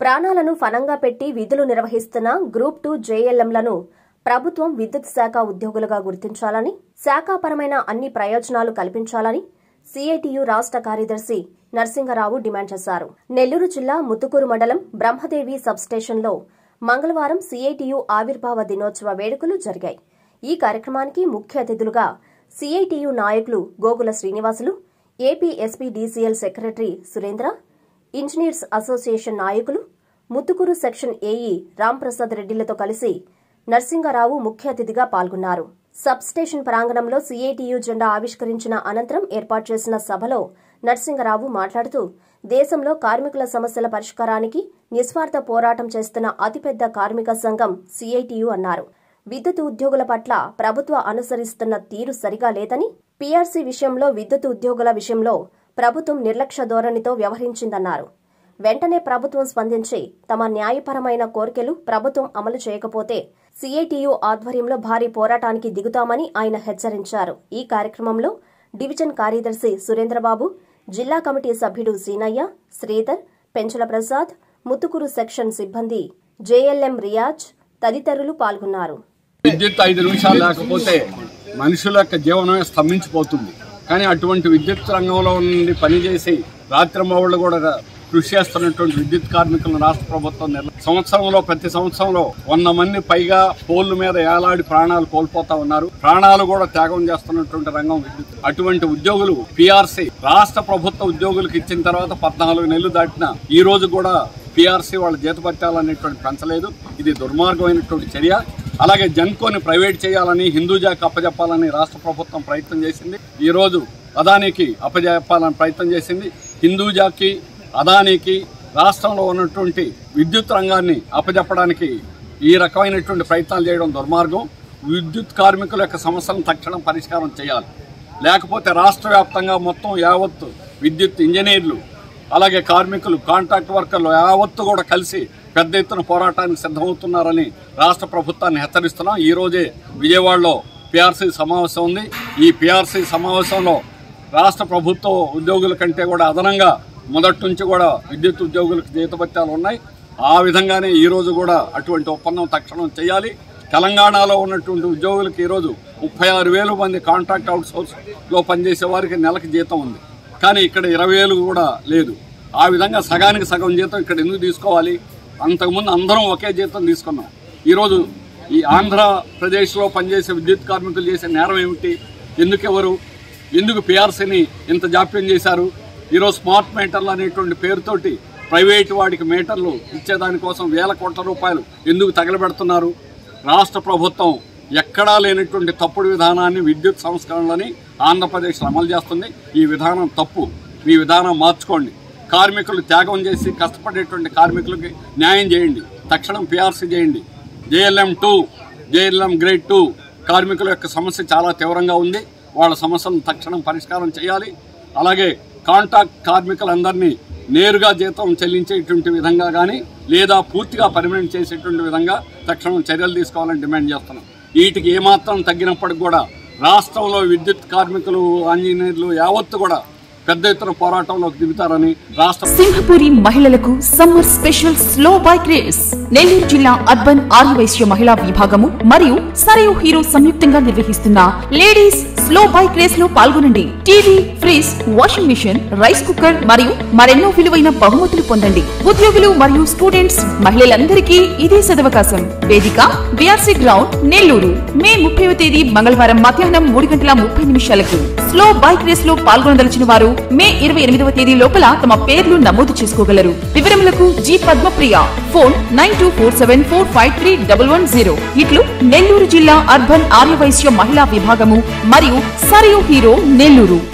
ప్రాణాలను ఫలంగా పెట్టి విధులు నిర్వహిస్తున్న గ్రూప్ టూ జేఎల్ఎంలను ప్రభుత్వం విద్యుత్ శాఖ ఉద్యోగులుగా గుర్తించాలని శాఖాపరమైన అన్ని ప్రయోజనాలు కల్పించాలని సిఐటియు రాష్ట్ర కార్యదర్శి నరసింగరావు డిమాండ్ చేశారు నెల్లూరు జిల్లా ముత్తుకూరు మండలం బ్రహ్మదేవి సబ్స్టేషన్లో మంగళవారం సిఐటియు ఆవిర్భావ దినోత్సవ వేడుకలు జరిగాయి ఈ కార్యక్రమానికి ముఖ్య అతిథులుగా సిఐటియు నాయకులు Gogula Srinivasulu AP SP DCL secretary Surendra engineers association నాయకులు ముత్తుకూరు సెక్షన్ ఏఈ రాంప్రసాద్ రెడ్డిలతో కలిసి నర్సింగరావు ముఖ్య అతిథిగా పాల్గొన్నారు సబ్ స్టేషన్ ప్రాంగణంలో సీఐటియు జెండా ఆవిష్కరించిన అనంతరం ఏర్పాటు చేసిన సభలో నర్సింగరావు మాట్లాడుతూ దేశంలో కార్మికుల సమస్యల పరిష్కారానికి నిస్వార్థ పోరాటం చేస్తున్న అతిపెద్ద కార్మిక సంఘం సీఐటియు అన్నారు విద్యుత్ ఉద్యోగుల పట్ల ప్రభుత్వ అనుసరిస్తున్న తీరు సరిగా లేదని పీఆర్సీ విషయంలో విద్యుత్ ఉద్యోగుల విషయంలో ప్రభుత్వం నిర్లక్ష్య ధోరణితో వ్యవహరించిందన్నారు వెంటనే ప్రభుత్వం స్పందించి తమ న్యాయపరమైన కోరికలు ప్రభుత్వం అమలు చేయకపోతే సీఐటియు ఆధ్వర్యంలో భారీ పోరాటానికి దిగుతామని ఆయన హెచ్చరించారు ఈ కార్యక్రమంలో డివిజన్ కార్యదర్శి సురేంద్రబాబు జిల్లా కమిటీ సభ్యుడు సీనయ్య శ్రీధర్ పెంచల ప్రసాద్ ముత్తుకూరు సెక్షన్ సిబ్బంది జేఎల్ఎం రియాజ్ తదితరులు పాల్గొన్నారు విద్యుత్ ఐదు నిమిషాలు లేకపోతే మనుషుల యొక్క జీవనమే స్తంభించిపోతుంది కానీ అటువంటి విద్యుత్ రంగంలో నుండి పనిచేసి రాత్రింబవళ్ళు కూడా కృషి చేస్తున్నటువంటి విద్యుత్ కార్మికులను రాష్ట్ర ప్రభుత్వం నిర్ల- సంవత్సరంలో ప్రతి సంవత్సరంలో వంద మంది పైగా పోల్ల మీద ఏలాడి ప్రాణాలు కోల్పోతా ఉన్నారు ప్రాణాలు కూడా త్యాగం చేస్తున్నటువంటి రంగం విద్యుత్ అటువంటి ఉద్యోగులు పిఆర్సీ రాష్ట్ర ప్రభుత్వ ఉద్యోగులకు ఇచ్చిన తర్వాత పద్నాలుగు నెలలు దాటిన ఈ రోజు కూడా పిఆర్సీ వాళ్ళ జీతపత్యాలనేటువంటి పెంచలేదు ఇది దుర్మార్గమైనటువంటి చర్య అలాగే జన్కోని ప్రైవేట్ చేయాలని హిందూజాకి అప్పజెప్పాలని రాష్ట్ర ప్రభుత్వం ప్రయత్నం చేసింది ఈ రోజు అదానికి అప్పజెప్పాలని ప్రయత్నం చేసింది హిందూజాకి అదానికి రాష్ట్రంలో ఉన్నటువంటి విద్యుత్ రంగాన్ని అప్పజెప్పడానికి ఈ రకమైనటువంటి ప్రయత్నాలు చేయడం దుర్మార్గం విద్యుత్ కార్మికుల యొక్క సమస్యలను తక్షణం పరిష్కారం చేయాలి లేకపోతే రాష్ట్ర వ్యాప్తంగా మొత్తం యావత్తు విద్యుత్ ఇంజనీర్లు అలాగే కార్మికులు కాంట్రాక్ట్ వర్కర్లు యావత్తు కూడా కలిసి పెద్ద ఎత్తున పోరాటానికి సిద్ధమవుతున్నారని రాష్ట్ర ప్రభుత్వాన్ని హెచ్చరిస్తున్నాం ఈ రోజే విజయవాడలో పిఆర్సీ సమావేశం ఉంది ఈ పిఆర్సీ సమావేశంలో రాష్ట్ర ప్రభుత్వ ఉద్యోగుల కంటే కూడా అదనంగా మొదటి నుంచి కూడా విద్యుత్ ఉద్యోగులకు జీతభత్యాలు ఉన్నాయి ఆ విధంగానే ఈ రోజు కూడా అటువంటి ఒప్పందం తక్షణం చేయాలి తెలంగాణలో ఉన్నటువంటి ఉద్యోగులకు ఈరోజు ముప్పై ఆరు వేల మంది కాంట్రాక్ట్ అవుట్ సోర్స్లో పనిచేసే వారికి నెలకు జీతం ఉంది కానీ ఇక్కడ ఇరవై వేలు కూడా లేదు ఆ విధంగా సగానికి సగం జీతం ఇక్కడ ఎందుకు తీసుకోవాలి అంతకుముందు అందరం ఒకే జీతం తీసుకున్నాం ఈరోజు ఈ ఆంధ్రప్రదేశ్లో పనిచేసే విద్యుత్ కార్మికులు చేసే నేరం ఏమిటి ఎందుకు ఎవరు ఎందుకు పిఆర్సీని ఇంత జాప్యం చేశారు ఈరోజు స్మార్ట్ మీటర్లు అనేటువంటి పేరుతోటి ప్రైవేట్ వాడికి మీటర్లు ఇచ్చేదానికోసం వేల కోట్ల రూపాయలు ఎందుకు తగలబెడుతున్నారు రాష్ట్ర ప్రభుత్వం ఎక్కడా లేనటువంటి తప్పుడు విధానాన్ని విద్యుత్ సంస్కరణలని ఆంధ్రప్రదేశ్లో అమలు చేస్తుంది ఈ విధానం తప్పు మీ విధానం మార్చుకోండి కార్మికులు త్యాగం చేసి కష్టపడేటువంటి కార్మికులకి న్యాయం చేయండి తక్షణం పిఆర్సీ చేయండి JLM two JLM grade two కార్మికుల యొక్క సమస్య చాలా తీవ్రంగా ఉంది వాళ్ళ సమస్యలను తక్షణం పరిష్కారం చేయాలి అలాగే కాంట్రాక్ట్ కార్మికులందరినీ నేరుగా జీతం చెల్లించేటువంటి విధంగా కానీ లేదా పూర్తిగా పర్మనెంట్ చేసేటువంటి విధంగా తక్షణం చర్యలు తీసుకోవాలని డిమాండ్ చేస్తున్నాం వీటికి ఏమాత్రం తగ్గినప్పటికి కూడా రాష్ట్రంలో విద్యుత్ కార్మికులు ఇంజనీర్లు యావత్తు కూడా పెద్ద ఎత్తున పోరాటంలోకి దిగుతారని రాష్ట్ర సింహపురి మహిళలకు summer special slow bike race Nellore జిల్లా అర్బన్ ఆర్యవైశ్య మహిళా విభాగము మరియు సరయు హీరో సంయుక్తంగా నిర్వహిస్తున్న లేడీస్ స్లో బైక్ రేస్ లో పాల్గొనండి TV fridge washing machine rice cooker మరియు మరెన్నో విలువైన బహుమతులు పొందండి ఉద్యోగులు మరియు స్టూడెంట్స్ మహిళలందరికీ ఇదే సదవకాశం వేదిక బిఆర్సీ గ్రౌండ్ నెల్లూరు మే ముప్పైవ తేదీ మంగళవారం మధ్యాహ్నం మూడు గంటల ముప్పై నిమిషాలకు స్లో బైక్ రేస్ లో పాల్గొనదలిచిన వారు మే ఇరవై ఎనిమిదవ తేదీ లోపల తమ పేర్లు నమోదు చేసుకోగలరు వివరములకు G Padmapriya phone nine two four seven four five three double one zero ఇట్లు నెల్లూరు జిల్లా అర్బన్ ఆర్యవైశ్య మహిళా విభాగము మరియు సరియు హీరో నెల్లూరు